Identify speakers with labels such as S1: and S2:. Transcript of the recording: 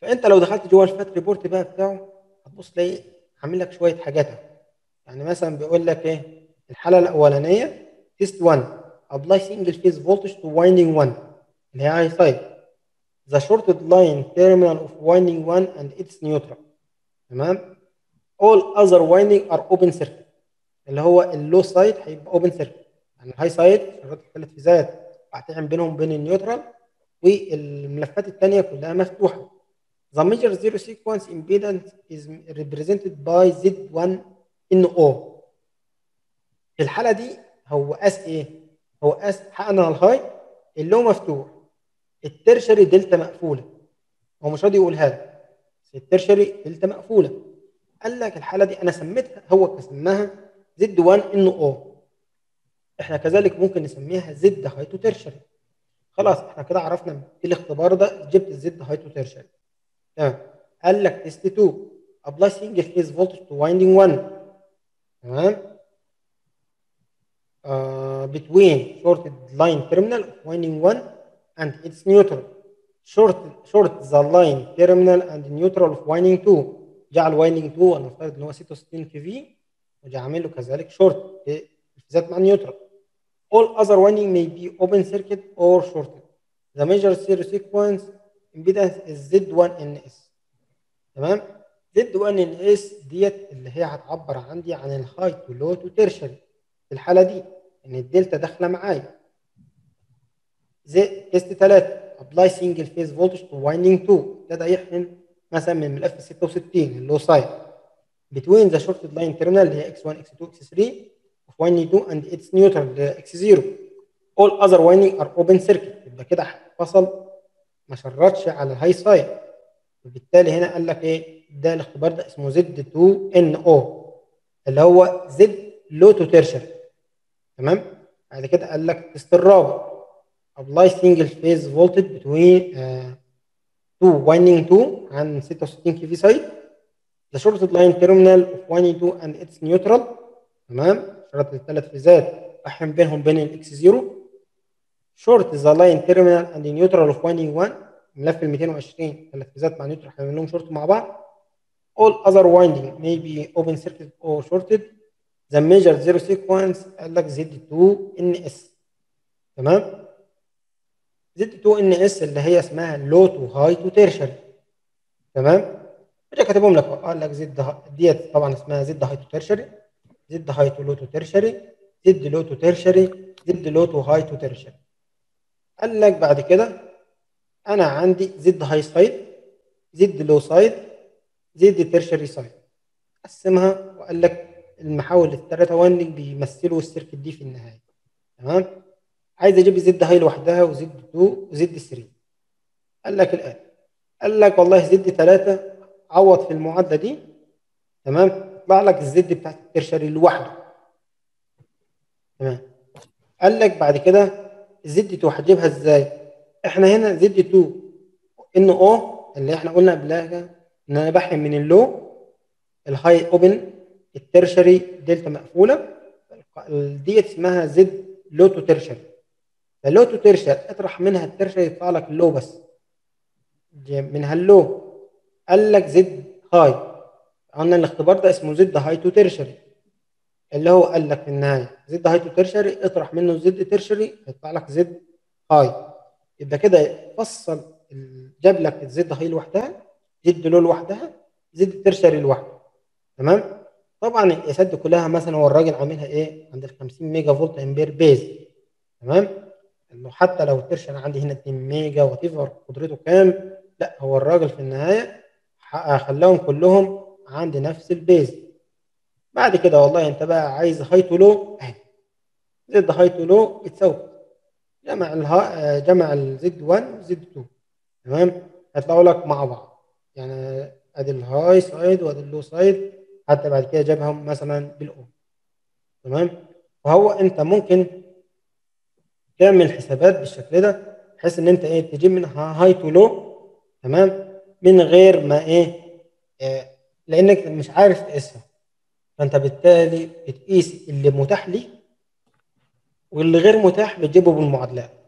S1: فانت لو دخلت جوه الفات ريبورت بقى بتاعه هتبص تلاقي عامل لك شويه حاجات أهو. يعني مثلا بيقول لك ايه الحاله الاولانيه تيست 1 ابلاي سنجل فيز فولتج تو وايندنج 1 اللي هي هاي سايد the shorted line terminal of winding 1 and its neutral تمام all other winding are open circuit اللي هو اللو سايد هيبقى اوبن سيركت يعني الهاي سايد شغلت الثلاث فيزات هتعمل بينهم بين النيوترال والملفات الثانيه كلها مفتوحه The major zero sequence impedance is represented by Z1 NO في الحاله دي هو قاس ايه؟ هو قاس حقنا الهاي اللو مفتوح الترشري دلتا مقفوله هو مش راضي يقولها لك بس الترشري دلتا مقفوله قال لك الحاله دي انا سميتها هو سماها زد 1 ان او احنا كذلك ممكن نسميها زد هايتو ترشري خلاص احنا كده عرفنا في الاختبار ده جبت الزد هايتو ترشري تمام قال لك تيست 2 ابلاي سنجل فيز فولتج تو وايندنج 1 تمام uh, between shorted line terminal of winding 1 and its neutral short short the line terminal and neutral of winding 2 جعل winding 2 ونفترض ان هو 66 كي في وجا عامل له كذلك شورت الفيزات مع النيوترال all other winding may be open circuit or shorted the major series sequence impedance is Z1NS تمام Z1NS ديت اللي هي هتعبر عندي عن الهاي تو لو تو تيرشري في الحاله دي ان الدلتا داخله معايا زي تيست 3 ابلاي سنجل فيز فولتج تو وايندنج 2 ابتدى يحقن مثلا من ملف 66 اللو سايد between the shorted line terminal اللي هي x1 x2 x3 of winding 2 and its neutral اللي هي x0 all other winding are open circuit يبقى كده فصل ما شرطش على الهاي سايد وبالتالي هنا قال لك ايه ده الاختبار ده اسمه زد 2 ان او اللي هو زد لو تو تيرشري تمام بعد كده قال لك التست الرابع ابلاي سنجل فيز فولتج بتوين 2 وايندنج 2 عن 66 كي في سايد the shorted line terminal of winding 2 and its neutral تمام شرط الثلاث فيزات احم بينهم بين الاكس 0 short the line terminal and the neutral of winding 1 ملف ال 220 ثلاث فيزات مع نيوترال هنعمل لهم شورت مع بعض all other winding may be open circuit or shorted the measured zero sequence قال لك Z2 NS تمام Z2 NS اللي هي اسمها low to high to tertiary تمام رجع كاتبهم لك قال لك زد ديت طبعا اسمها زد هاي تو تيرشري زد هاي تو لو تو تيرشري زد لو تو تيرشري زد لو تو هاي تو تيرشري قال لك بعد كده انا عندي زد هاي سايد زد لو سايد زد تيرشري سايد قسمها وقال لك المحاور الثلاثه واندنج بيمثلوا السيركت دي في النهايه تمام عايز اجيب زد هاي لوحدها وزد 2 وزد 3 قال لك الان قال لك والله زد 3 عوض في المعادله دي تمام يطلع لك الزد بتاعت الترشري لوحده تمام قال لك بعد كده الزد 2 هتجيبها ازاي احنا هنا زد 2 ان او اللي احنا قلنا قبلها ان انا بحرم من اللو الهاي اوبن الترشري دلتا مقفوله ديت اسمها زد لو تو ترشري فاللو تو ترشري اطرح منها الترشري يطلع لك اللو بس منها اللو قال لك زد هاي قلنا الاختبار ده اسمه زد هاي تو ترشري اللي هو قال لك في النهايه زد هاي تو ترشري اطرح منه زد ترشري يطلع لك زد هاي يبقى كده فصل جاب لك الزد هاي لوحدها زد لو لوحدها زد ترشري لوحده تمام طبعا القياسات دي كلها مثلا هو الراجل عاملها ايه عند ال 50 ميجا فولت امبير بيز تمام انه حتى لو الترشري عندي هنا 2 ميجا وات قدرته كام لا هو الراجل في النهايه خلاهم كلهم عند نفس البيز بعد كده والله انت بقى عايز هاي تو لو اهي زد هاي تو لو بتساوي جمع الها جمع الزد 1 زد 2 تمام هيطلعوا لك مع بعض يعني ادي الهاي سايد وادي اللو سايد حتى بعد كده جابهم مثلا بالاو تمام فهو انت ممكن تعمل حسابات بالشكل ده بحيث ان انت ايه تجيب منها هاي تو لو تمام من غير ما ايه, إيه لانك مش عارف تقيسها فانت بالتالي بتقيس اللي متاح ليك واللي غير متاح بتجيبه بالمعادلات